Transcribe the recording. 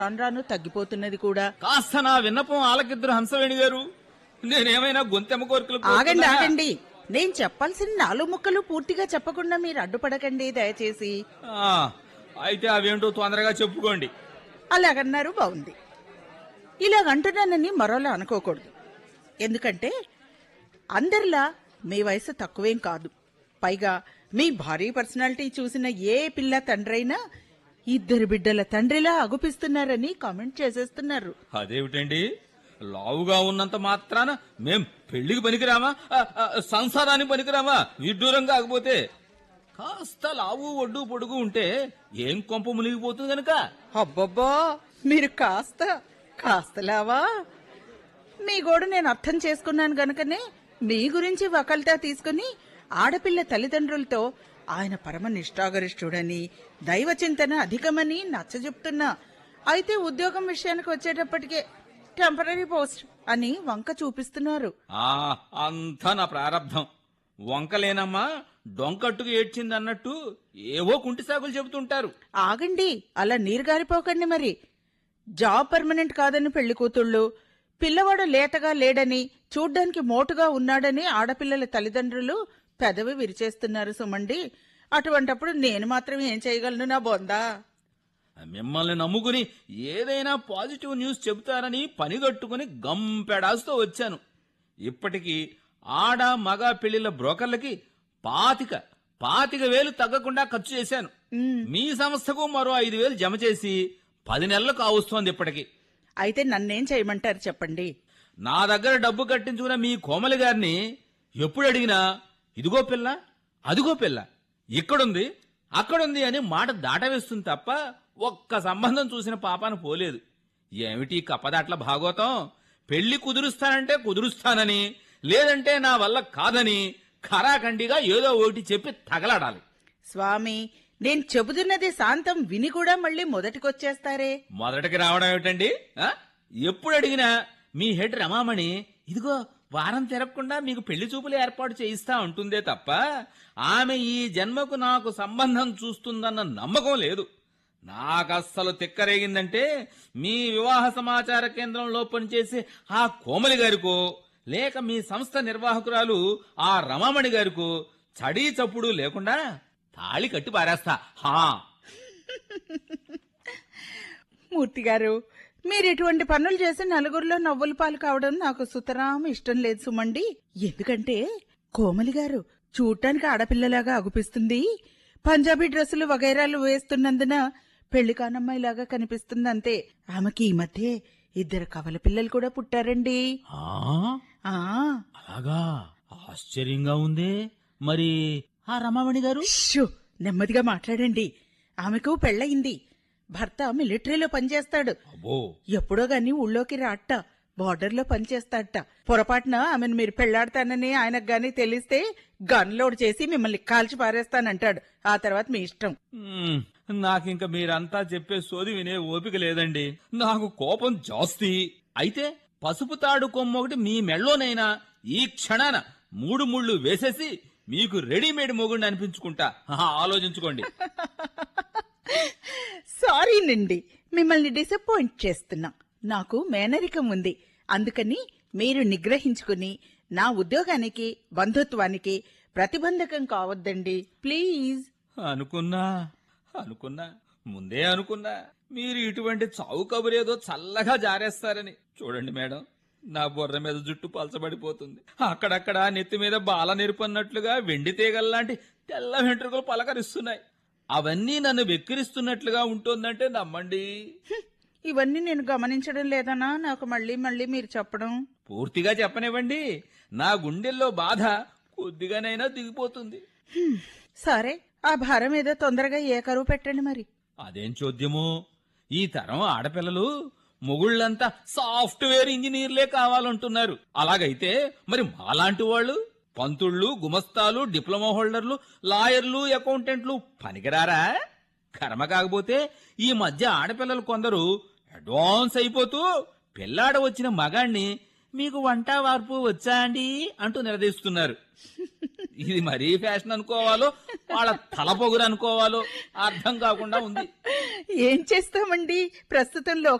రాను రాను తగ్గిపోతున్నది కూడా కాస్త నా విన్నపం ఆలకిద్దరు హంసవేణి గారు నేనేమైనా గొంతెమ్మ కోరికలు ఆగండి కోరుకున్నానా? ఆగండి నేను చెప్పాల్సిన నాలుగు ముక్కలు పూర్తిగా చెప్పకుండా మీరు అడ్డుపడకండి దయచేసి ఆ, అయితే అవేంటో తొందరగా చెప్పుకోండి అలాగన్నారు బాగుంది ఇలాగంటున్నానని మరోలా అనుకోకూడదు ఎందుకంటే అందరిలా మీ వయసు తక్కువేం కాదు పైగా మీ భారీ పర్సనాలిటీ చూసిన ఏ పిల్ల తండ్రైనా ఇద్దరు బిడ్డల తండ్రిలా అగుపిస్తున్నారని కామెంట్ చేసేస్తున్నారు అదేమిటండి లావుగా ఉన్నంత మాత్రాన మేం పెళ్లికి పనికిరామా ఆ, ఆ, సంసారానికి పనికిరామా విడ్డూరం కాకపోతే కాస్త లావు ఒడ్డు పొడుగు ఉంటే ఏం కొంప మునిగిపోతుంది గనక అబ్బబ్బా మీరు కాస్త కాస్తలావా మీ గోడు నేను అర్థం చేసుకున్నాను గనుకనే మీ గురించి వకల్తా తీసుకుని ఆడపిల్ల తల్లిదండ్రులతో ఆయన పరమ నిష్ఠాగరిష్ఠుడని దైవ చింతన అధికమని నచ్చజెప్తున్నా అయితే ఉద్యోగం విషయానికి వచ్చేటప్పటికే టెంపరీ పోస్ట్ అని వంక చూపిస్తున్నారు ఆ అంతా నా ప్రారంధం వంకలేనమ్మా డొంకట్టుకు ఏడ్చిందన్నట్టు ఏవో కుంటి సాగులు చెబుతుంటారు ఆగండి అలా నీరు గారిపోకండి మరి జాబ్ పర్మనెంట్ కాదని పెళ్లి కూతుళ్ళు పిల్లవాడు లేతగా లేడని చూడ్డానికి మోటుగా ఉన్నాడని ఆడపిల్లల తల్లిదండ్రులు పెదవి విరిచేస్తున్నారు సుమండి అటువంటప్పుడు నేను మాత్రం ఏం చేయగలను నా బొందా మిమ్మల్ని నమ్ముకుని ఏదైనా పాజిటివ్ న్యూస్ చెబుతారని పనిగట్టుకుని గంపెడాస్తో వచ్చాను ఇప్పటికి ఆడ మగ పెళ్లిళ్ళ బ్రోకర్లకి పాతిక పాతిక వేలు తగ్గకుండా ఖర్చు చేశాను మీ సంస్థకు మరో ఐదు వేలు జమ చేసి పది నెలలు కావస్తోంది ఇప్పటికి అయితే నన్నేం చేయమంటారు చెప్పండి నా దగ్గర డబ్బు కట్టించుకున్న మీ కోమలి గారిని ఎప్పుడు అడిగినా ఇదిగో పిల్ల అదిగో పిల్ల ఇక్కడుంది అక్కడుంది అని మాట దాటవేస్తుంది తప్ప ఒక్క సంబంధం చూసిన పాపాను పోలేదు ఏమిటి ఈ కప్పదాట్ల భాగవతం పెళ్లి కుదురుస్తానంటే కుదురుస్తానని లేదంటే నా వల్ల కాదని ఖరాఖండిగా ఏదో ఒకటి చెప్పి తగలాడాలి స్వామి నేను చెబుతున్నది శాంతం విని కూడా మళ్ళీ మొదటికొచ్చేస్తారే మొదటికి రావడం ఏమిటండి ఆ? ఎప్పుడు అడిగినా మీ హెడ్ రమామణి ఇదిగో వారం తిరగకుండా మీకు పెళ్లి చూపులు ఏర్పాటు చేయిస్తా ఉంటుందే తప్ప ఆమె ఈ జన్మకు నాకు సంబంధం చూస్తుందన్న నమ్మకం లేదు నాకస్సలు తిక్కరేగిందంటే మీ వివాహ సమాచార కేంద్రంలో పనిచేసే ఆ కోమలి గారికో లేక మీ సంస్థ నిర్వాహకురాలు ఆ రమామణి గారికో చడీ చప్పుడు లేకుండా తాళి కట్టి పారేస్తా హా మూర్తి గారు మీరు ఇటువంటి పనులు చేసి నలుగురిలో నవ్వుల పాలు కావడం నాకు సుతరాం ఇష్టం లేదు సుమండి ఎందుకంటే కోమలి గారు చూడటానికి ఆడపిల్లలాగా అగుపిస్తుంది పంజాబీ డ్రెస్సులు వగైరాలు వేస్తున్నందున పెళ్లి కానమ్మాయిలాగా కనిపిస్తుంది అంతే ఆమెకి ఈ మధ్య ఇద్దరు కవల పిల్లలు కూడా పుట్టారండి ఆ ఆ అలాగా ఆశ్చర్యంగా ఉందే మరి ఆ రమామణి గారు షూ నెమ్మదిగా మాట్లాడండి ఆమెకు పెళ్ళయింది భర్త మిలిటరీలో పనిచేస్తాడు అబ్బో ఎప్పుడో గాని ఊళ్ళోకి రాట బార్డర్లో పనిచేస్తాడట పొరపాటున ఆమెను మీరు పెళ్లాడతానని ఆయనకు గాని తెలిస్తే గన్ లోడ్ చేసి మిమ్మల్ని కాల్చి పారేస్తానంటాడు ఆ తర్వాత మీ ఇష్టం మ్మ్, నాకింక మీరంతా చెప్పే సోది వినే ఓపిక లేదండి నాకు కోపం జాస్తి అయితే పసుపు తాడు కొమ్మ ఒకటి మీ మెళ్ళోనైనా ఈ క్షణాన మూడు ముళ్ళు వేసేసి మీకు రెడీమేడ్ మొగుండి అనిపించుకుంటా ఆహా, ఆలోచించుకోండి సారీనండి మిమ్మల్ని డిసప్పాయింట్ చేస్తున్నా నాకు మేనరికం ఉంది అందుకని మీరు నిగ్రహించుకుని నా ఉద్యోగానికి బంధుత్వానికి ప్రతిబంధకం కావద్దండి ప్లీజ్ అనుకున్నా అనుకున్నా ముందే అనుకున్నా మీరు ఇటువంటి చావు కబురేదో చల్లగా జారేస్తారని చూడండి మేడం నా బుర్ర మీద జుట్టు పలచబడిపోతుంది అక్కడక్కడ నెత్తి మీద బాల నెరుపన్నట్లుగా వెండి తీగల్లాంటి తెల్ల వెంట్రుకలు పలకరిస్తున్నాయి అవన్నీ నన్ను వెక్కిరిస్తున్నట్లుగా ఉంటుందంటే నమ్మండి హ్మ్, ఇవన్నీ నేను గమనించడం లేదనా నాకు మళ్ళీ మళ్ళీ మీరు చెప్పడం పూర్తిగా చెప్పనివ్వండి నా గుండెల్లో బాధ కొద్దిగానైనా దిగిపోతుంది హ్మ్, సరే ఆ భారం ఏదో తొందరగా ఏ కరువు పెట్టండి మరి అదేం చోద్యమో ఈ తరం ఆడపిల్లలు మొగుళ్ళంతా సాఫ్ట్వేర్ ఇంజనీర్లే కావాలంటున్నారు అలాగైతే మరి మాలాంటి వాళ్ళు పంతుళ్ళు గుమస్తాలు డిప్లొమా హోల్డర్లు లాయర్లు అకౌంటెంట్లు పనికిరారా కర్మ కాకపోతే ఈ మధ్య ఆడపిల్లలు కొందరు అడ్వాన్స్ అయిపోతూ పెళ్ళాడ వచ్చిన మగాణ్ణి మీకు వంట వార్పు వచ్చా అండి అంటూ నిలదీస్తున్నారు ఇది మరీ ఫ్యాషన్ అనుకోవాలో వాళ్ళ తల పొగురు అనుకోవాలో అర్థం కాకుండా ఉంది ఏం చేస్తామండి ప్రస్తుతం